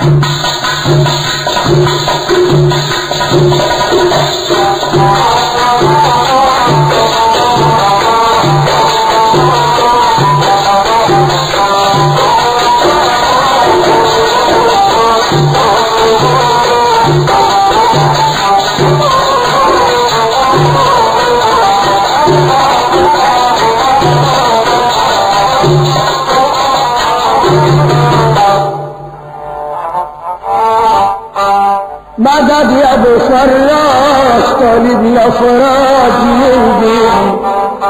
مدد يا ابو فراس طالب الافراد يهدي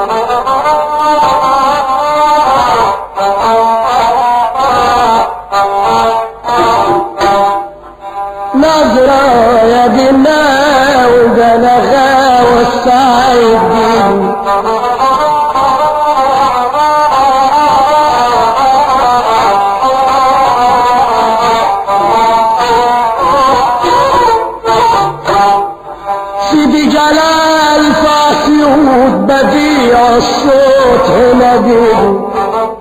نظرة يا دماء وبلغا والسعيد سيدي جلال فاسيود بديع الصوت هنا جيبه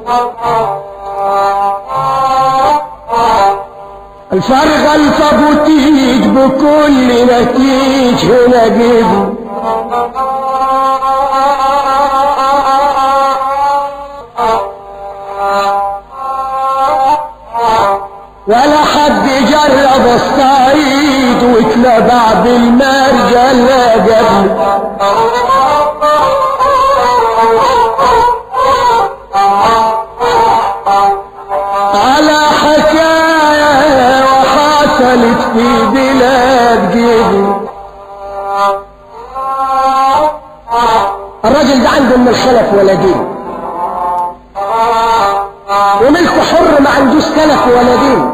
الفرغة الفابوتيج بكل نتيج هنا جيبه ولا حد جرب الصعيد واتلبع بالمرجل لا قبل على حكاية وحصلت في بلاد جيبي الراجل ده عنده من الخلف ولدين وملكه حر ما عندوش كلف ولدين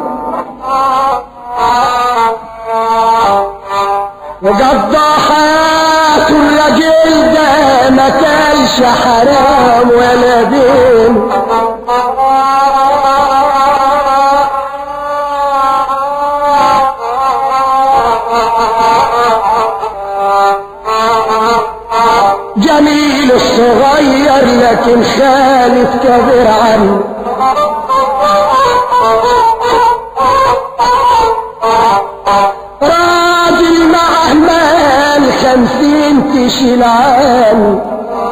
وقضى حياته الرجل ده ما كانش حرام ولا دين جميل الصغير لكن خالف كبير عنه راجل معه مال خمسين تشيل عنه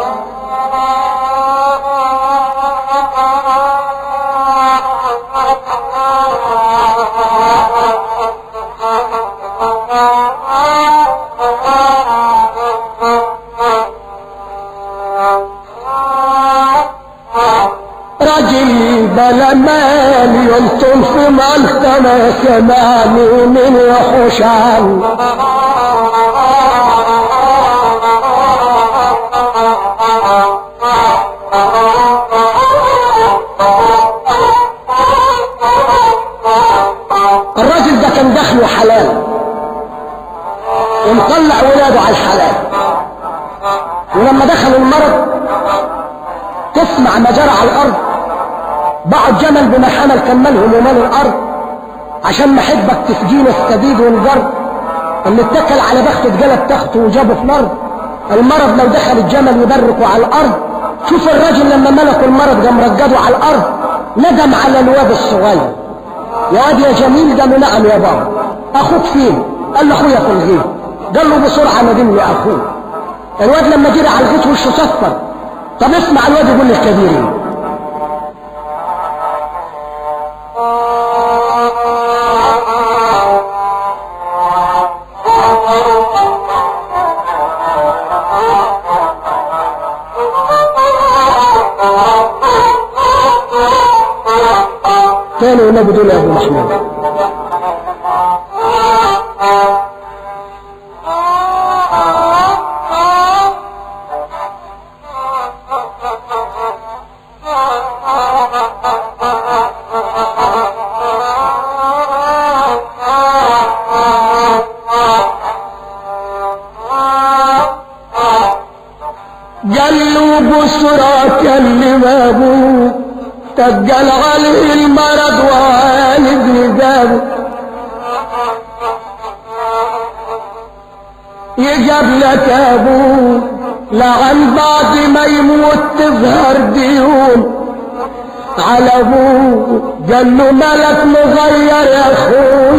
راجل بلا مال يلطم في ملطة ما سمعني من يحوش عنه الراجل ده كان دخله حلال ومطلع ولاده على الحلال ولما دخلوا المرض تسمع ما جرى على الارض بعض جمل بما حمل كملهم ومال الارض عشان محبك تفجينا السديد والجرد اللي اتكل على بخته اتجلب تخته وجابه في الارض المرض لو دخل الجمل يبركوا على الارض شوف الراجل لما ملكوا المرض قام رجدوا على الارض ندم على الواد الصغير يا واد يا جميل قال له نعم يا بابا اخوك فين قال له اخويا في الغيط قال له بسرعه ندم لي اخوك الواد لما جري على الغيط وشه صفر طب اسمع الواد يقول للكبيرين تاني والنبي دول يا ابو محمود قال له بسرعة كلم ابوه تجل عليه المرض والد جابه يجاب لك ابوه لعن بعد ما يموت تظهر ديون على ابوه قال له ملك مغير يا اخوه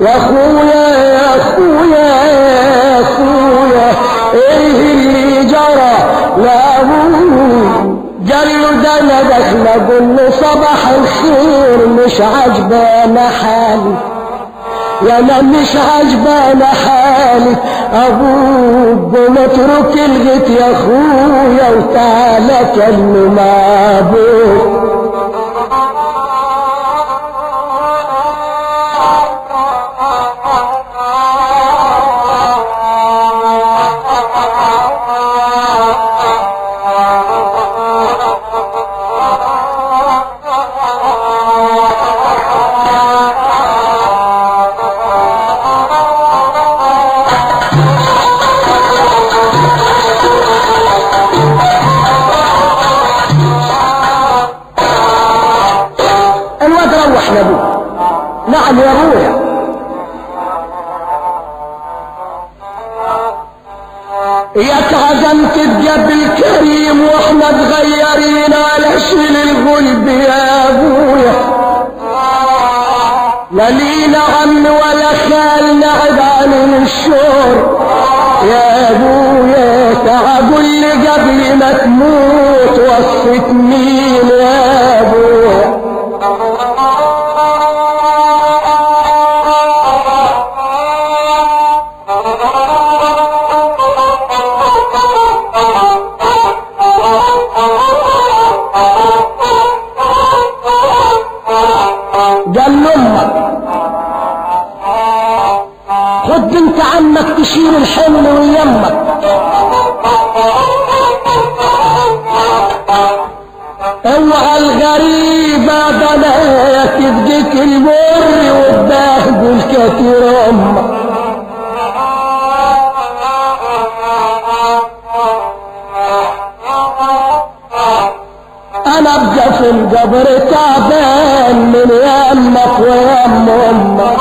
يا اخويا يا اخويا يا اخويا ايه اللي جرى لابوه قال له ده انا داخل اقول له صباح الخير مش عجبانا حالي يا انا مش عجبانا حالي ابوك قوم اترك الغيت يا اخويا وتعالى كلم ابوك الواد روح لابوه نعم يا ابويا ياك عزمت الجبل الكريم واحنا مغيرين على شيل الغلب يا ابويا لا لينا عم ولا خال نعد عن الشور يا ابويا تعال قول لي قبل ما تموت وصفت مين يا ابويا قال لامك خد بنت عمك تشيل الحمل ويمك اوعى الغريبة بلاك تديك المر وتبهدل كتير امك انا ابقى في القبر تعبان من يمك ويم امك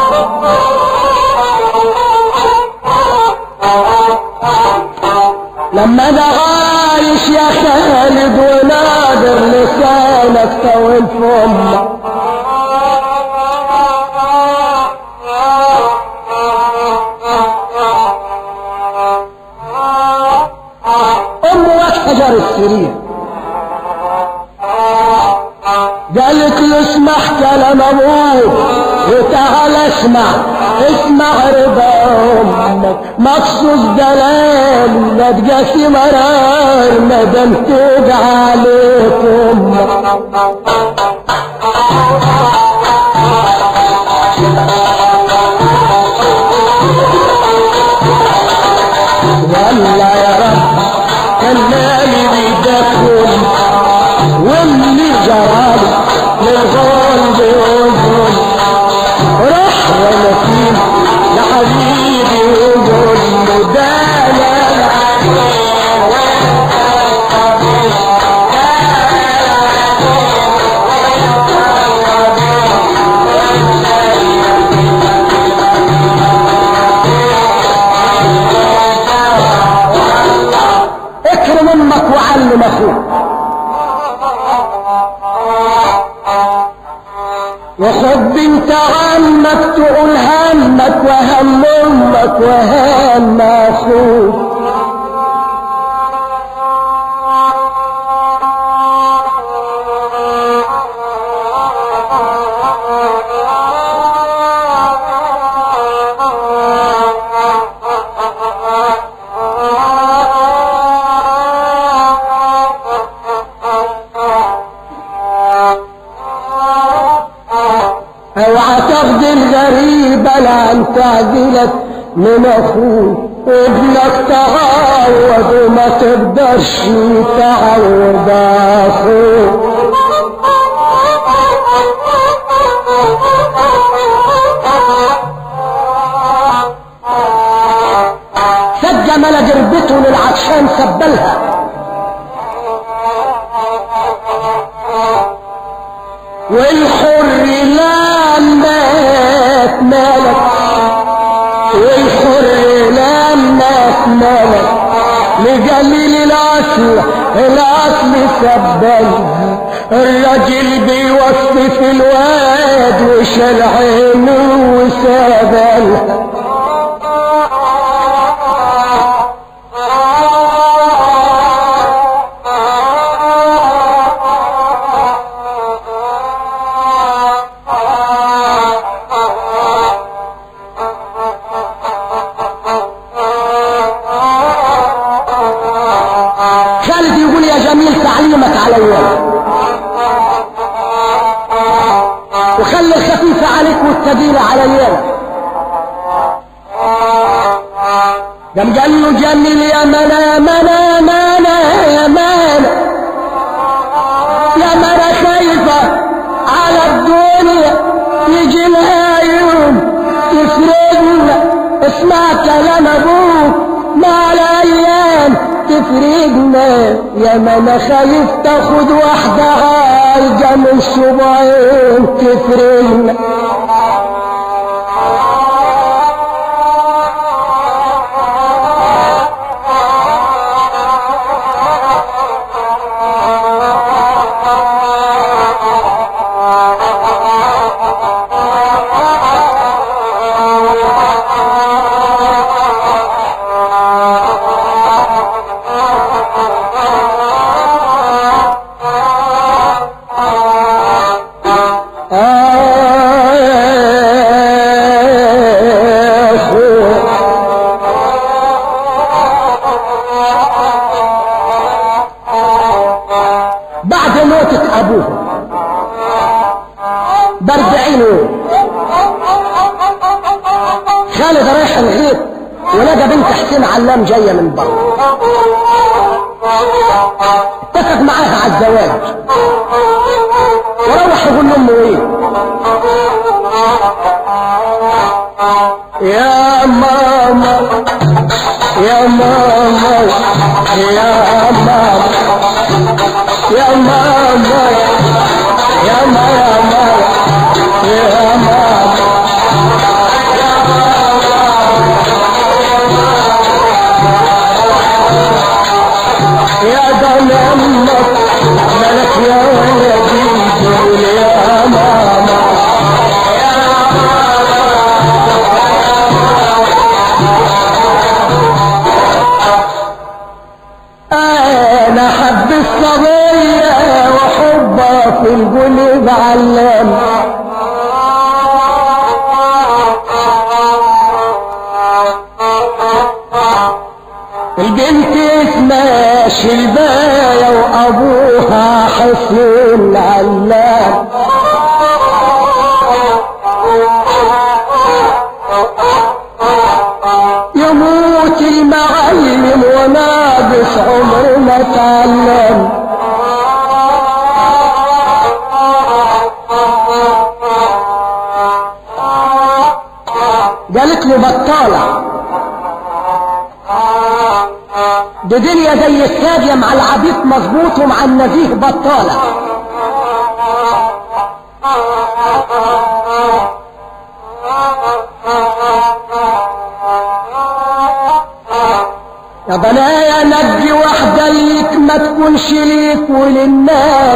لما انا عايش يا خالد ونادر لسانك طويل في امك ام حجر السرير قالت له اسمح كلام ابوك وتعال اسمع اسمع رضا امك مخصوص دلال لا تقاسي مرار ما دام توجع عليك امك والله يا رب كلامي بيدخل واللي جرالي للغلب وجهل روح يا نسيم لحبيبي وقول له ده لا اكرم امك وعلم اخوك وخد بنت عمك تقول همك وهم امك وهم اخوك اوعى تاخد الغريبة لعن تعديلك من اخوك ابنك تعود وما تقدرش تعود اخوك سد جمال جربته للعطشان سبلها والحر لا مات مالك والحر لا مات مالك لجليل الاصل الاصل سبلها الراجل بيوصف الواد وشال عينه سبل خالد يقول يا جميل تعليمك عليا وخلي الخفيف عليك والثقيل عليا قام قال له جميل يا منا منا منا يا منا يا منا خايفة على الدنيا يجي لها يوم يفرقنا اسمع كلام ابوك مع الايام تفرقنا يا منا خايف تاخد واحدة عايجة من صبعين تفرقنا بعد موتة أبوه بأربعين يوم خالد رايح الغيط ولقى بنت حسين علام جاية من بره اتفق معاها على الزواج وروح يقول لأمه ايه يا ماما يا ماما يا ماما يا ماما يا ماما يا ماما يا ضلمك ملك يا ولدي قول يا ماما انا حب الصبية وحبها في القلوب علام البنت اسمها شلباية وابوها حسين علام يموت المعلم وناقص عمر ما تعلم قالت له بطالة دي دنيا زي السادية مع العبيد مظبوط ومع النزيه بطالة يا بنايا نجي واحدة ليك ما تكونش ليك وللناس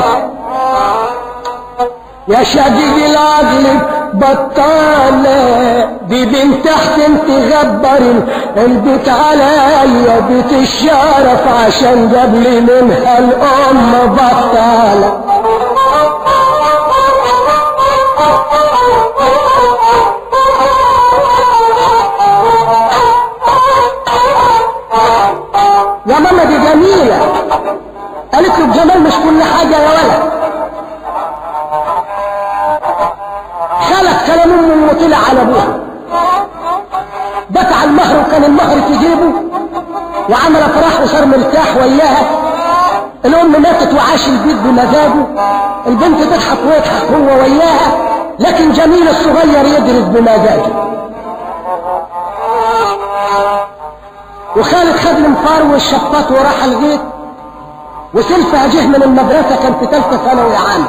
يا شديد العقل بطالة دي بنت احسن تغبر البيت عليا بيت الشرف عشان جاب لي منها الام بطالة يا ماما دي جميلة قالت له الجمال مش كل حاجة يا ولد خلق كلام امه وطلع على ابوها دفع المهر وكان المهر في جيبه وعمل افراح وصار مرتاح وياها الام ماتت وعاش البيت بمزاجه البنت تضحك ويضحك هو وياها لكن جميل الصغير يدرس بمزاجه وخالد خد المفار والشفاط وراح البيت وسلفها جه من المدرسة كان في ثالثة ثانوي عام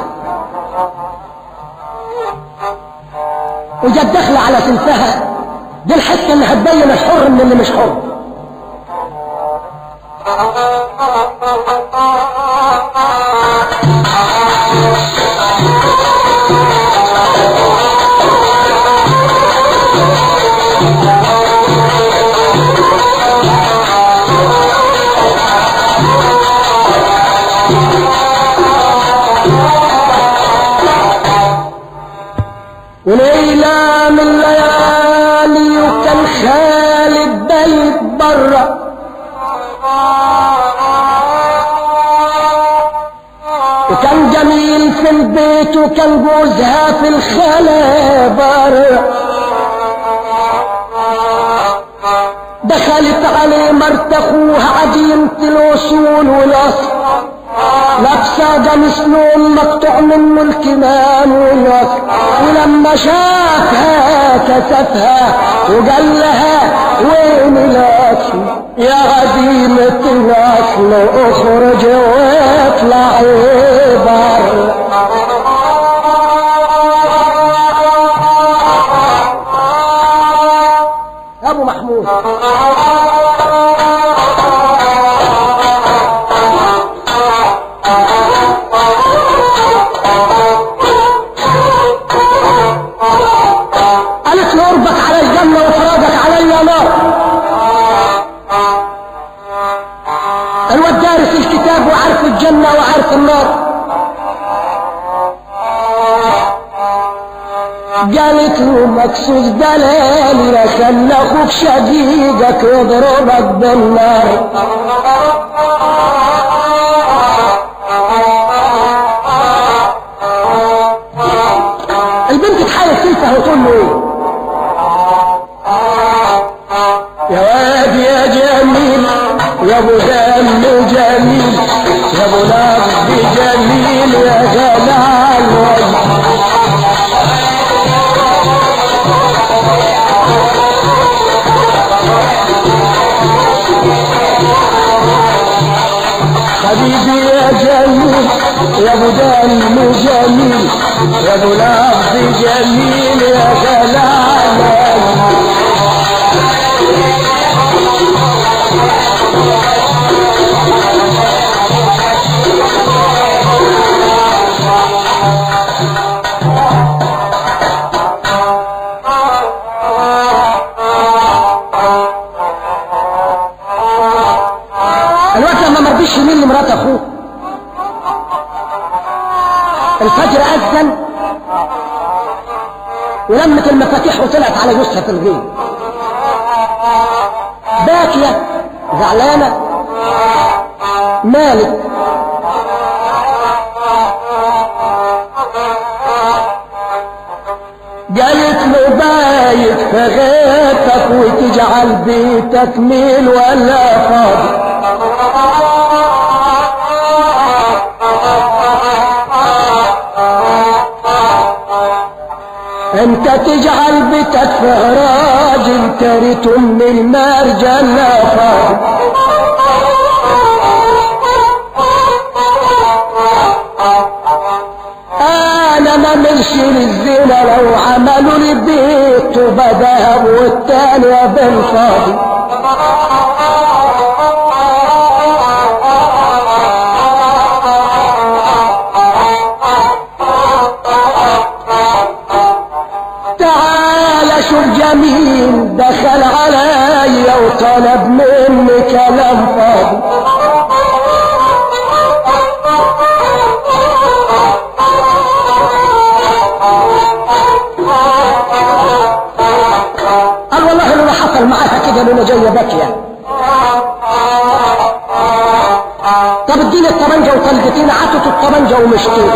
وجت داخلة على سلفها دي الحتة اللي هتبين الحر من اللي مش حر وليلة من ليالي وكان خالد بيت برا وكان جميل في البيت وكان جوزها في الخلا برا دخلت عليه مرت اخوها عديمة الوصول والاصل لابسة قميص نوم مقطوع منه الكمام والوصل ولما شافها كسفها وقال لها وين الاصل يا عديمة الاصل اخرج واطلع بره يا ابو محمود قالت له قربك على الجنة وفراقك علي نار الواد دارس الكتاب وعارف الجنة وعارف النار قالت له مكسوس دلالي لا خلى اخوك شقيقك يضربك بالنار البنت تحاول تنفه وتقول له ايه يا واد يا جميل يا ابو دم جميل يا ابو لفظ جميل يا جلال وجه حبيبي يا جميل يا ابو دم جميل يا ابو لفظ جميل يا جلال الوقت لما مرضيش يمين لمرات اخوه الفجر اذن ولمت المفاتيح وطلعت على جثة في الغيب باكية زعلانة مالك قالت له بايت في غيتك وتجعل بيتك ميل ولا فاضي انت تجعل بيتك في راجل كريت ام المرجل لا فاضي انا ما ملش للزنا لو عملوا لي بيت وبدهب والتاني بالفاضي تعال شوف جميل دخل عليا وطلب مني كلام فاضي قال والله اللي حصل معاها كده لما جايه باكيه طب اديني الطبنجه وطلقتين عطت الطبنجه ومشتين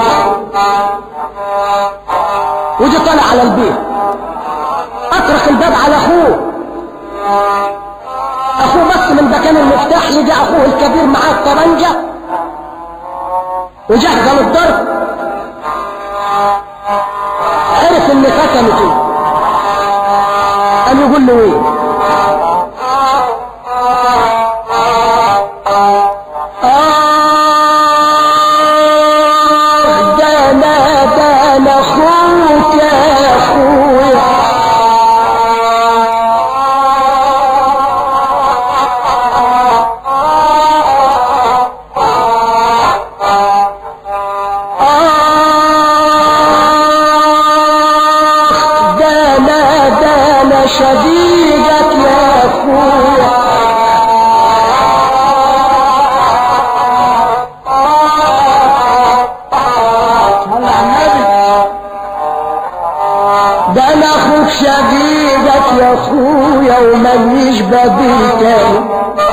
ودي طلع على البيت اطرق الباب على اخوه اخوه بس من مكان المفتاح لقى اخوه الكبير معاه الطبنجه وجهز للضرب عرف ان ختمته قال يقول له ايه آه ده انا ده انا اخوك يا اخويا آه ده انا ده انا شديدك يا اخويا صلى على النبي ده انا اخوك شقيقك يا اخويا ومليش بديل تاني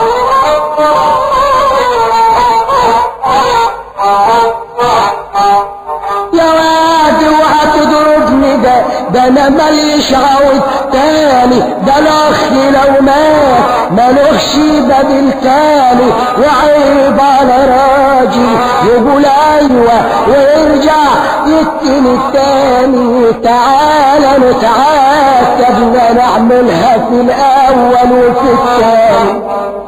يا واد وهتضربني ده ده انا ماليش عود تاني ده الاخ لو مات ملوش بديل تاني وعيب على راجل يقول ايوه ويرجع يتني التاني تعالى نتعاتب نعملها في الاول وفي الثاني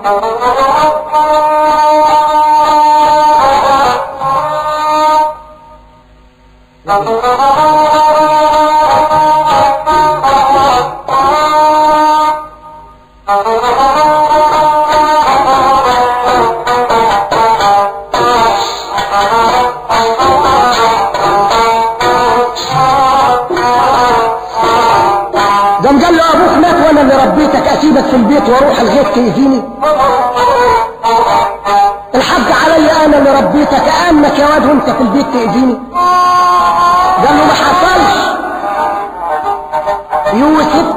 قام قال له ابوك مات وانا اللي ربيتك اسيبك في البيت واروح الغيط تاذيني الحق علي انا اللي ربيتك كانك يا واد وانت في البيت تاذيني قال له ما حصلش يوسف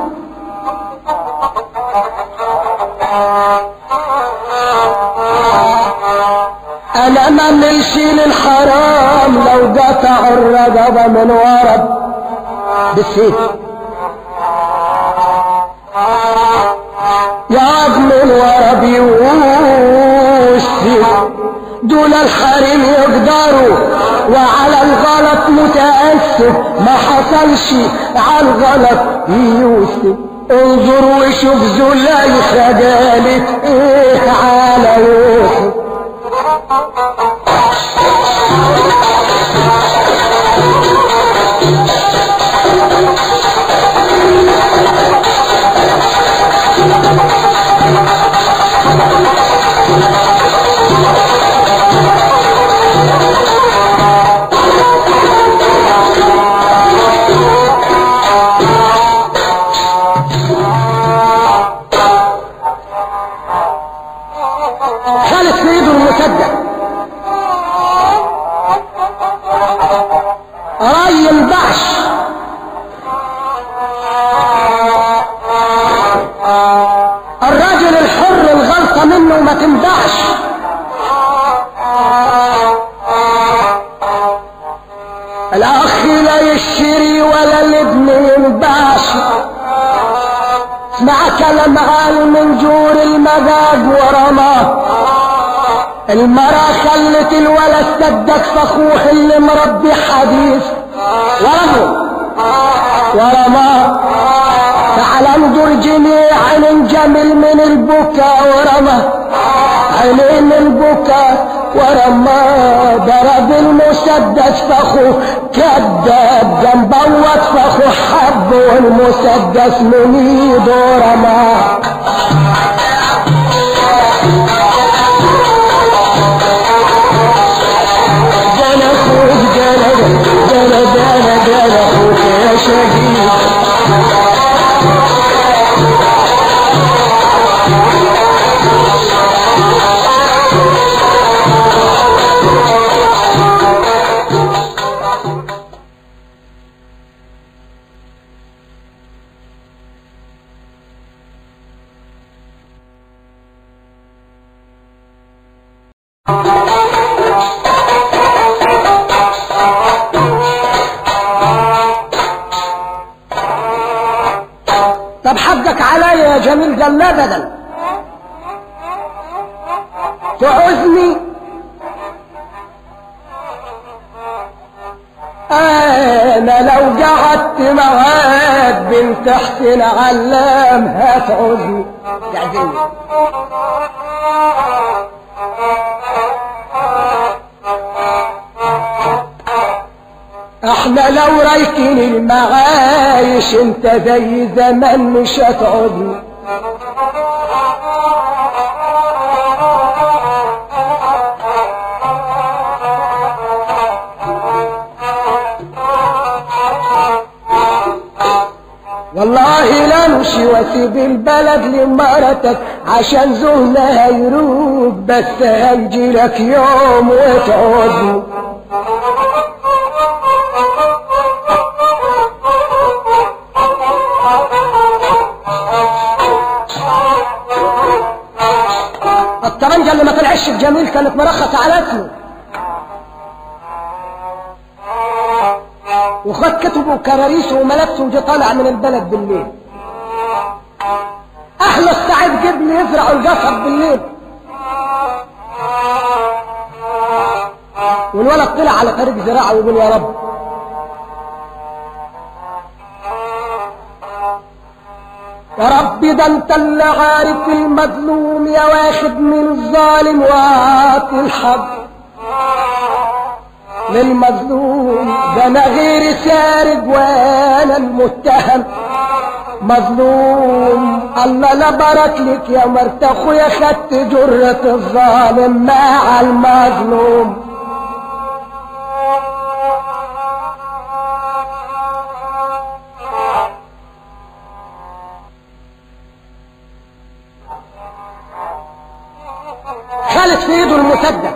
انا ما نمشي للحرام لو قطع الرقبه من ورا بالسيف يا ابن الورب يوسف دول الحريم يقدروا وعلى الغلط متأسف ما حصلش على الغلط يوسف انظر وشوف زليخة قالت ايه على يوسف خالد في ايده المسدس راي البحش الراجل الحر الغلطة منه ما تنبعش الاخ لا يشتري ولا الابن ينبعش اسمع كلام عالي من جور المزاج ورماه المرأة خلت الولد صدق فخوح اللي مربي حديث ورمه ورماه تعال انظر جميع عين جميل من البكاء ورمى عينين البكاء ورمى ضرب المسدس فخو كذاب جنبوت فخو حب والمسدس من ايده رماه جانا اخوك جانا جانا جانا جانا اخوك يا شهيد طب حقك عليا يا جميل قال لا بدل تعوزني انا لو قعدت معاك بنت حسين علام هتعوزني تعزني احنا لو رايكين المعايش انت زي زمان مش هتعودني والله لا امشي واسيب البلد لمرتك عشان زهنا هيروق بس هيجي لك يوم وتعودني جميل كانت مرخص على اسمه وخد كتبه وكراريسه وملابسه وجه طالع من البلد بالليل احلى السعيد جبن يزرع القصب بالليل والولد طلع على طريق زراعه ويقول يا رب يا رب ده انت اللي عارف المظلوم يا واخد من الظالم وعاطي الحق للمظلوم ده انا غير سارق وانا المتهم مظلوم الله لا بارك لك يا مرت اخويا خدت جرة الظالم مع المظلوم خالد في ايده المسدس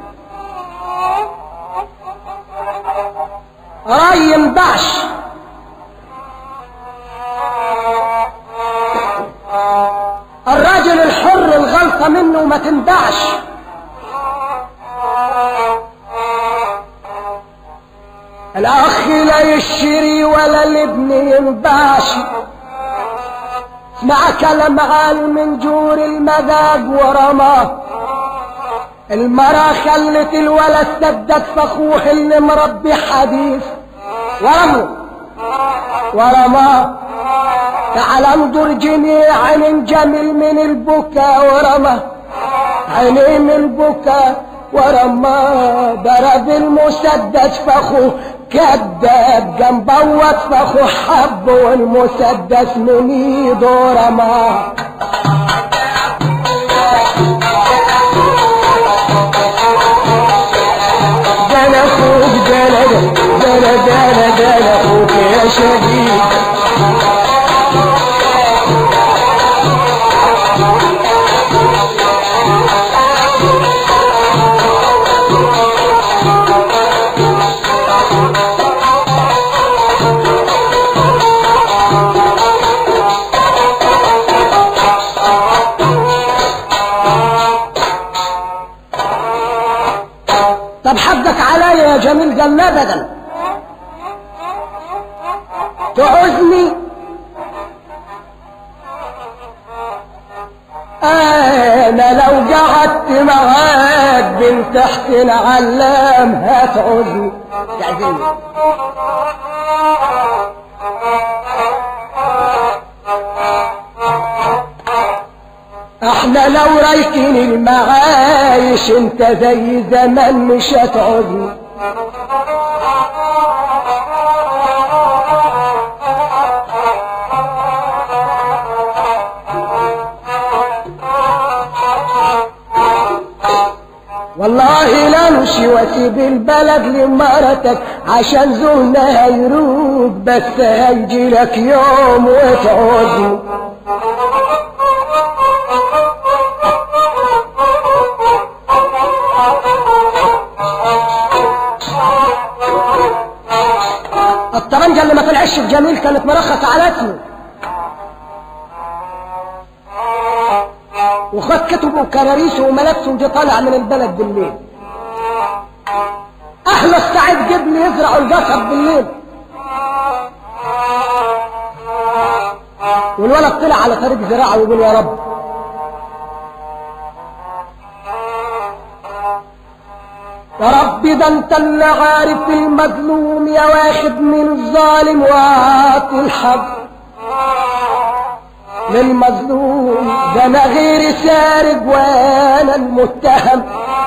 راي ينبعش الراجل الحر الغلطة منه ما تنبعش الأخ لا يشتري ولا الابن ينبعش مع كلام عال من جور المذاق ورماه المرأة خلت الولد سدد فخوه اللي مربي حديث ورمه ورماه تعال انظر جميع عين جميل من البكاء ورمى عينيه من البكاء ورمى ضرب المسدس فخو كذاب جنبوت فخو حب والمسدس من ايده رماه جانا اخوك جانا جانا جانا جانا اخوك يا شهيد طب حقك عليا يا جميل قال لا ابدا تعوزني انا لو قعدت معاك بنت حسين علام هتعوزني تعزيني احنا لو رايكين المعايش انت زي زمان مش هتعوزني والله لا امشي واسيب البلد لمرتك عشان زهنا هيروق بس هيجي لك يوم وتعوزني الطرنجة اللي ما طلعش الجميل كانت مرخص على اسمه وخد كتبه وكراريسه وملابسه وجه طالع من البلد بالليل احلى السعيد جبن يزرع القصب بالليل والولد طلع على طريق زراعه ويقول يا رب يا رب ده انت اللي عارف المظلوم يا واخد من الظالم وعاطي الحق للمظلوم ده انا غير سارق وانا المتهم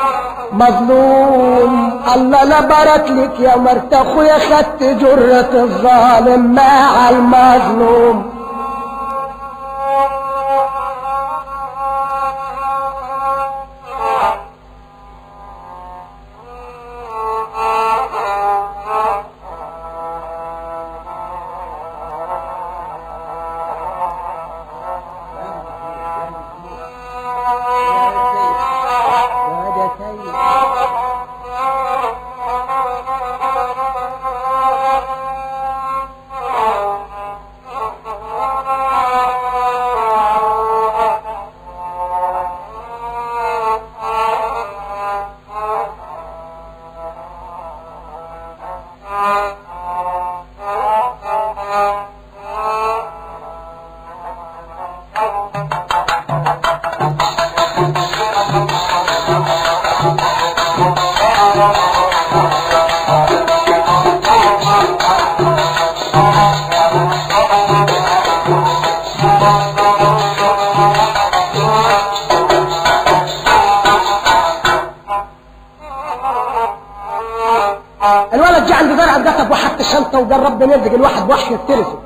مظلوم الله لا بارك لك يا مرت اخويا خدت جرة الظالم مع المظلوم الحادثة وقال ربنا يرزق الواحد بوحش يفترسه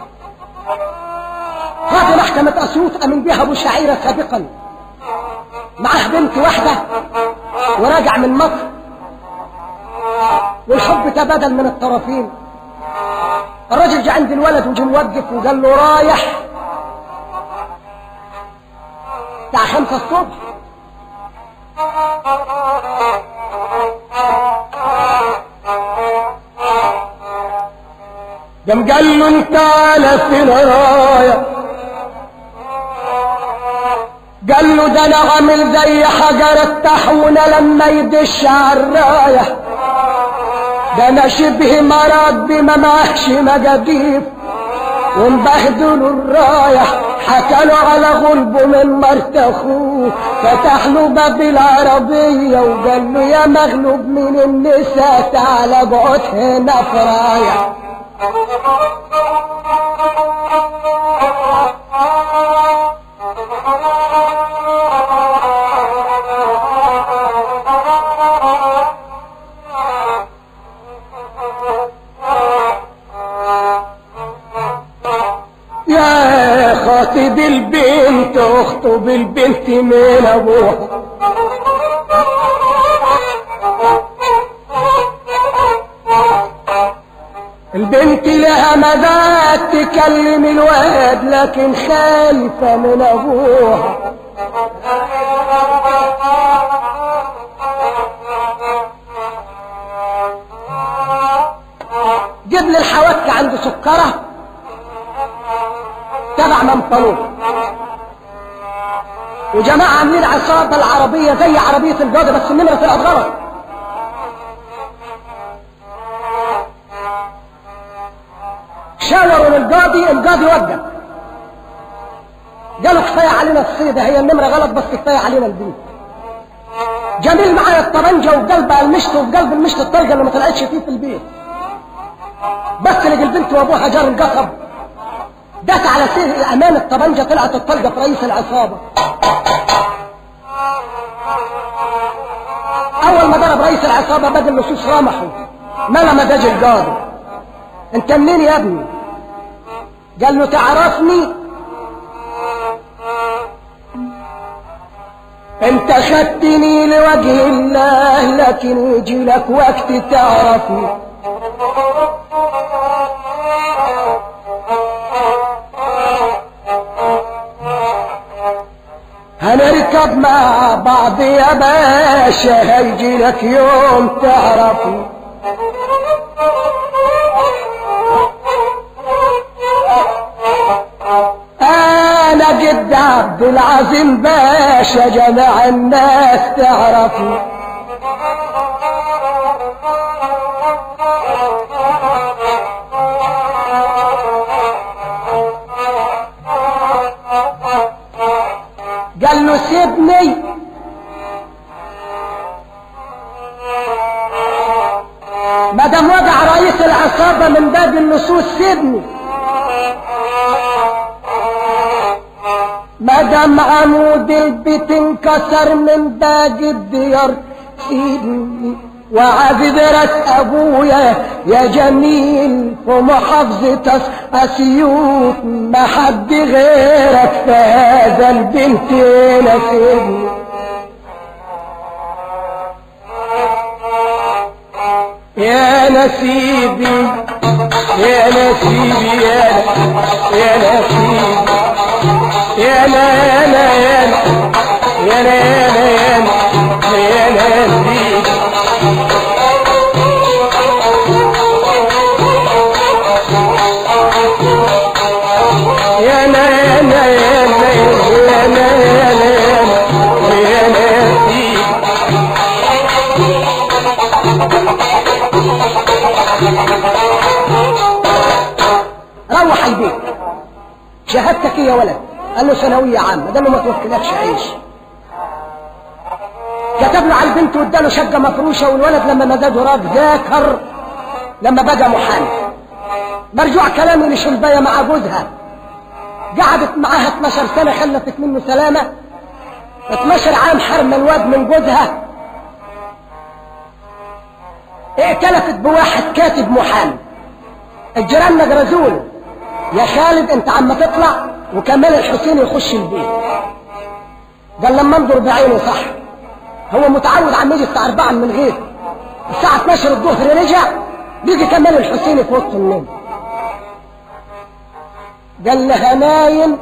هذه محكمة أسيوط أمن بها أبو شعيرة سابقا معاه بنت واحدة وراجع من مصر والحب تبادل من الطرفين الرجل جه عند الولد وجه موقف وقال له رايح الساعة خمسة الصبح قام قال له انت على فين رايح قال له ده انا عامل زي حجر الطاحونة لما يدش على الرايح ده انا شبه مرض بما معهش مجاديف ومبهدلوا الرايح حكاله على غلبه من مرت اخوه فتح له باب العربية وقال له يا مغلوب من النساء تعالى اقعد هنا في رايح يا خاطب البنت اخطب البنت من ابوها البنت لها مذات تكلم الواد لكن خايفة من ابوها جيب لي الحواك عند سكره تبع منطلون وجماعة عاملين عصابة العربية زي عربية الجودة بس النمرة طلعت غلط شاوروا للقاضي القاضي وقف قالوا كفاية علينا الصيدة هي النمرة غلط بس كفاية علينا البيت جميل معايا الطبنجة وفي قلبها المشط وفي قلب المشط الطلقة اللي ما طلعتش فيه في البيت بس لقى البنت وابوها جار القصب داس على سير الأمان الطبنجة طلعت الطلقة في رئيس العصابة أول ما ضرب رئيس العصابة بدل اللصوص رمحوا ملا مداج القاضي أنت منين يا ابني؟ قال له تعرفني؟ أنت خدتني لوجه الله لكن يجي لك وقت تعرفني هنركب مع بعض يا باشا هيجي لك يوم تعرفني انا جد عبد العظيم باشا جمع الناس تعرفني قال له سيبني ما دام وقع رئيس العصابه من باب اللصوص سيبني ما دام عمود البيت انكسر من باقي الديار سيبني وعبد راس ابويا يا جميل ومحافظة اسيوط ما حد غيرك في هذا البنت نسيبني يا نسيبي يا نسيبي يا يا نسيبي يا لا يا لا يا لا يا لا يا لا يا لا يا نسيبي يا لا يا لا يا لا يا لا يا لا يا لا نسيبي روح البيت شهادتك يا ولد قال له ثانوية عامة قال له ما توكلكش عيش كتب له على البنت واداله شقة مفروشة والولد لما مزاجه راق ذاكر لما بقى محامي مرجوع كلامي لشلباية مع جوزها قعدت معاها 12 سنة خلفت منه سلامة 12 عام حرم الواد من جوزها ائتلفت بواحد كاتب محامي الجيران نجرزوله يا خالد انت عم تطلع وكمال الحسين يخش البيت قال لما انظر بعيني صح هو متعود عم يجي الساعة 4 من الغيط الساعة 12 الظهر رجع بيجي كمال الحسين في وسط النوم قال لها نايم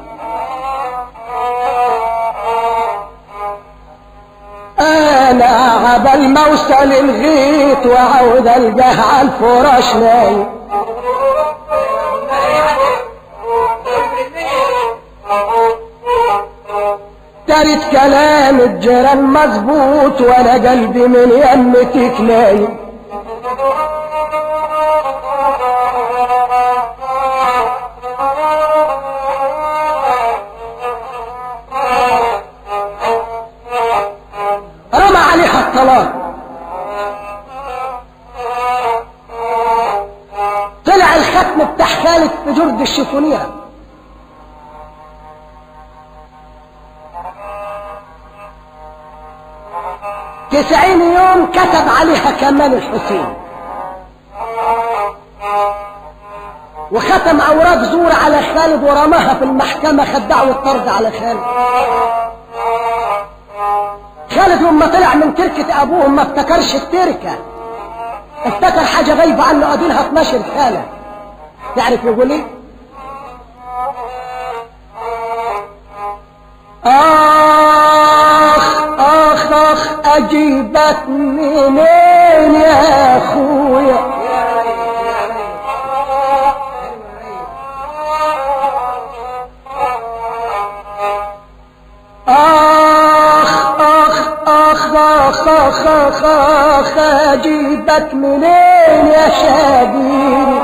انا عبل ما اوصل الغيط وعاود القاه على الفراش نايم دارت كلام الجيران مظبوط وانا قلبي من يمتك نايم رمى عليها الطلاق طلع الختم بتاع خالد في جرد الشيفونيره تسعين يوم كتب عليها كمال الحسين وختم اوراق زور على خالد ورماها في المحكمة خد دعوة طرد على خالد خالد لما طلع من تركة ابوه ما افتكرش التركة افتكر حاجة غايبة عنه قابلها 12 خالة تعرف يقول ايه اخ اخ اخ اجيبك منين يا اخويا اخ اخ اخ اخ اخ اخ اخ اجيبك منين يا شاقي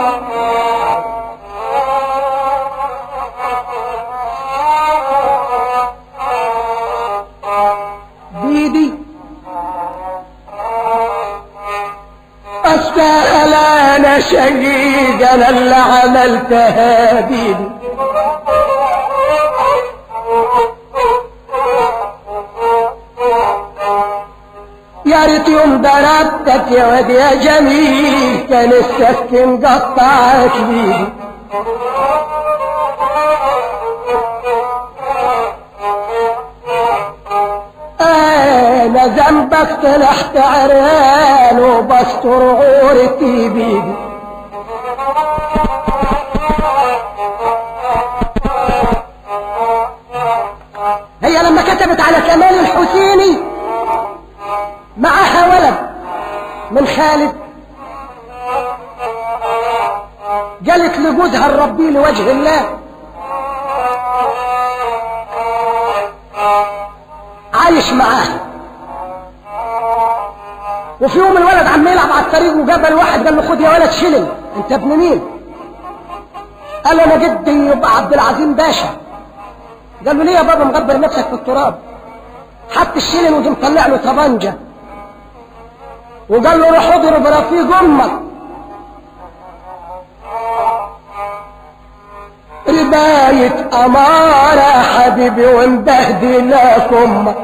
بيدي استاهل انا شقيق انا اللي عملتها بيدي يا ريت يوم ضربتك يا واد يا جميل كان السكن قطعك بيدي انا ذنبك طلعت عريان وبستر عورتي بيدي هي لما كتبت على كمال الحسيني معاها ولد من خالد قالت لجوزها الربي لوجه الله عايش معاها وفي يوم الولد عم يلعب على الطريق وقابل واحد قال له خد يا ولد شلل انت ابن مين قال له انا جدي يبقى عبد العظيم باشا قال له ليه يا بابا مغبر نفسك في التراب حط الشلل ودي مطلع له طبنجه وقال له روح اضرب رفيق امك رباية أمارة حبيبي ومبهدلك أمك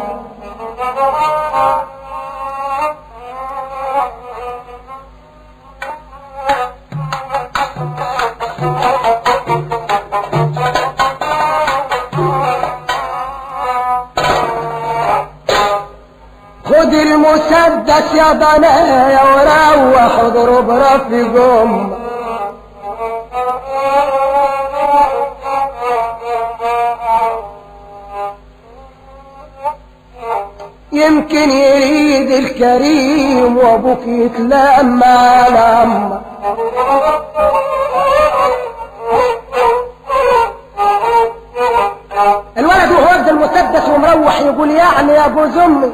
خد المسدس يا بنايا وروح اضرب رفيق امك يمكن يريد الكريم وابوك يتلام على امك الولد وهو واخد المسدس ومروح يقول يعني يا ابو زمي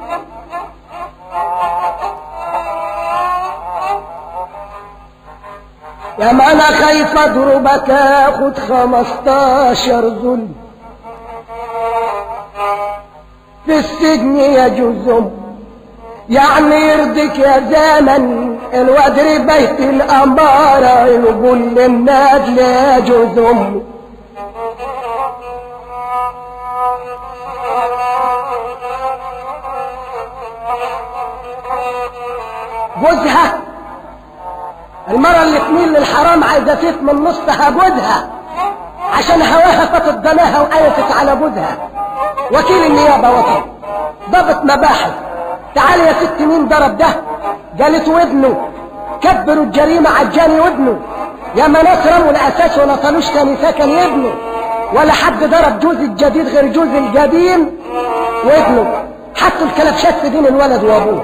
يا ما انا خايف اضربك اخد خمستاشر ظلم في السجن يا جزم يعني يرضيك يا زمن الودر بيت الأمارة يقول للنادل يا جزم جوزها المرة اللي تميل للحرام عايزة تيت من نصها جوزها عشان هواها فاتت دماها وقيست على جوزها وكيل النيابة وكيل ضابط مباحث تعالي يا ست مين ضرب ده قالت ودنه كبروا الجريمة عجاني ودنه يا ما ناس رموا الأساس ولا طالوش تاني سكن يبنوا ولا حد ضرب جوز الجديد غير جوز القديم وابنه حطوا الكلبشات في دين الولد وابوه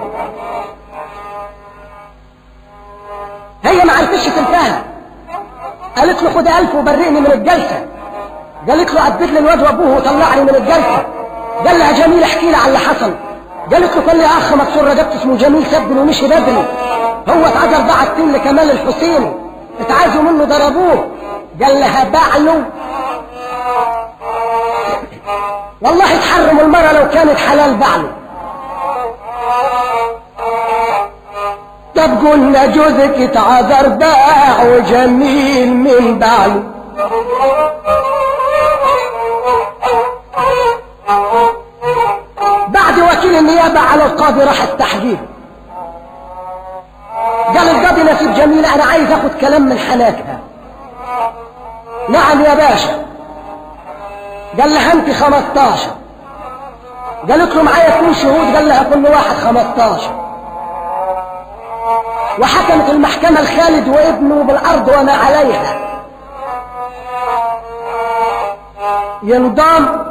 هي ما عرفتش تنتهى قالت له خد ألف وبرئني من الجلسة قالت له عدت لي الواد وابوه وطلعني من الجلسة قال لها جميل احكي لي على اللي حصل قالت له كان لي اخ مكسور رقبته اسمه جميل سبني ومشي بدري هو اتعجل باع التين لكمال الحسين اتعازوا منه ضربوه قال لها باع له والله تحرم المرأة لو كانت حلال بعله طب قلنا جوزك اتعذر باع وجميل من بعله بعد وكيل النيابة على القاضي راح التحقيق قال القاضي نسيب جميل انا عايز اخد كلام من حناكها نعم يا باشا قال لها انت 15 قالت له معايا اثنين شهود قال لها كل واحد 15 وحكمت المحكمة الخالد وابنه بالأرض وما عليها ينضم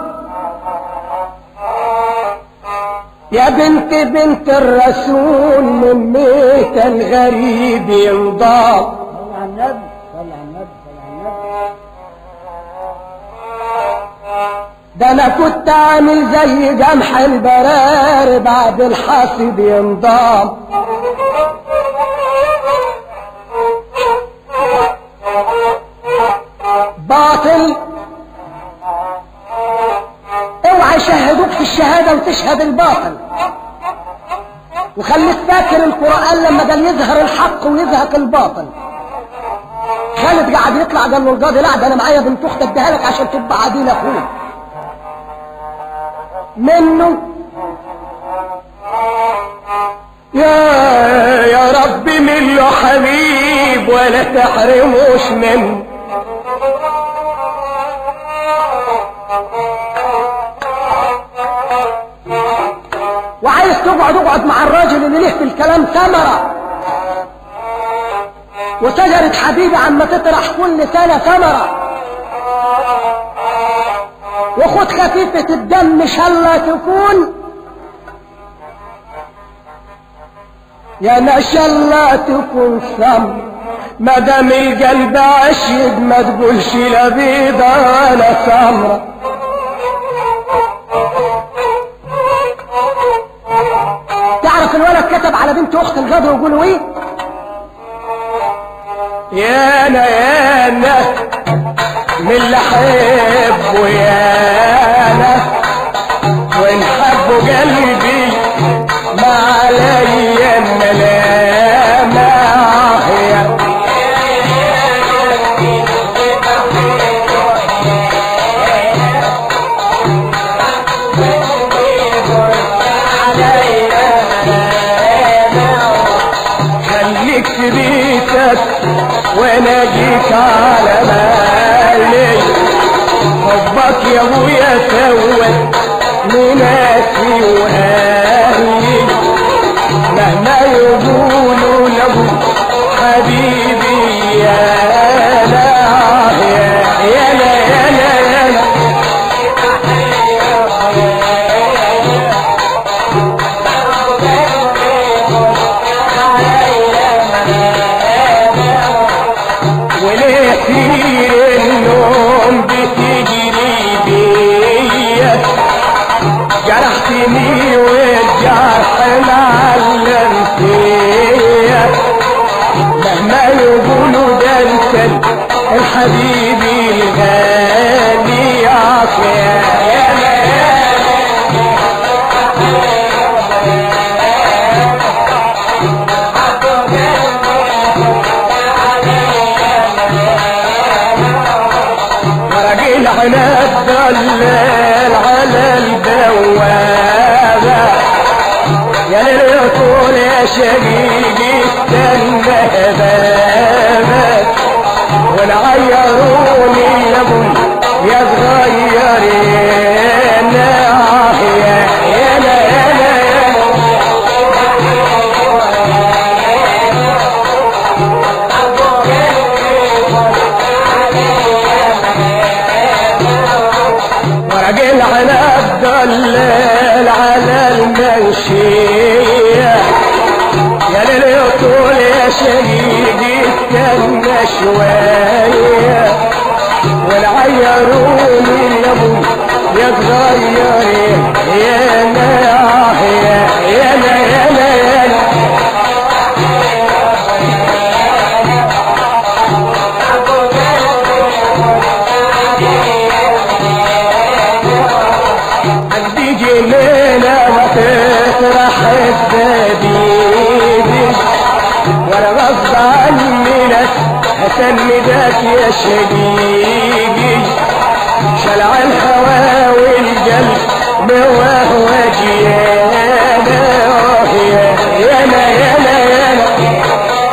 يا بنت بنت الرسول من ميت الغريب ينضم صلى على النبي صلى على النبي صلى على النبي ده انا كنت عامل زي جمح البرار بعد الحصيد ينضم باطل اوعى يشهدوك في الشهادة وتشهد الباطل وخليك فاكر القرآن لما قال يظهر الحق ويزهق الباطل خالد قاعد يطلع قال له القاضي لا ده انا معايا بنت اختي اديها لك عشان تبقى عديل اخوك منه يا يا رب من له حبيب ولا تحرموش منه وعايز تقعد اقعد مع الراجل اللي له في الكلام ثمرة وشجرة حبيبي عما تطرح كل سنة ثمرة وخد خفيفة الدم ان شاء الله تكون يا ما شاء الله تكون سمر ما دام القلب عشيق ما تقولش لا بيضة ولا سمرة تعرف الولد كتب على بنت اخت الغدر ويقولوا ايه يا انا يا انا من اللي احبه يا انا وان حبه قلبي ما عليا الملامة يا خليك في بيتك وانا جيت على بالي حبك يا ابويا سوت لناسي واهلي مهما يقولوا له حبيبي يا لا يا يا لا يا لا يا لا وليه كتير النوم بتجري بيا جرحتني والجرح معلم فيا مهما يقولوا ده انت الحبيب الغالي عافية يا راجل عناد ضلال على البوابة يا يا ليل يا طول يا شقيقي استنى بابك والعيروني يا ابو يا صغيرين يا يا لا يا لا يا لا ورق العنب دلل على المنشية يا ليل يا طول يا شهيدي استنى شوية والعيروني يا ابو يا صغيرين يا لا يا يا لا يا لا يا لا عندي جميلة وتفرح الدبيبي وانا غصب عني لك هسندك يا شقيقي شلع الهوى والقلب وهو جيانا يا يانا يانا يانا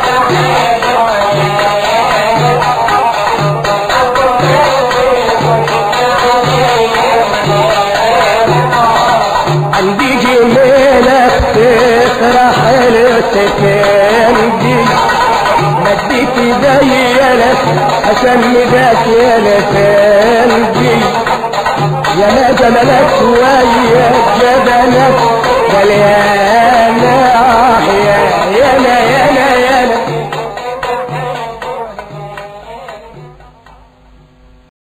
عندي جميلة تفرح التكندي مديت ايديا لك اسندك يا لفندي يا ما جملك ويا جبلك قال يا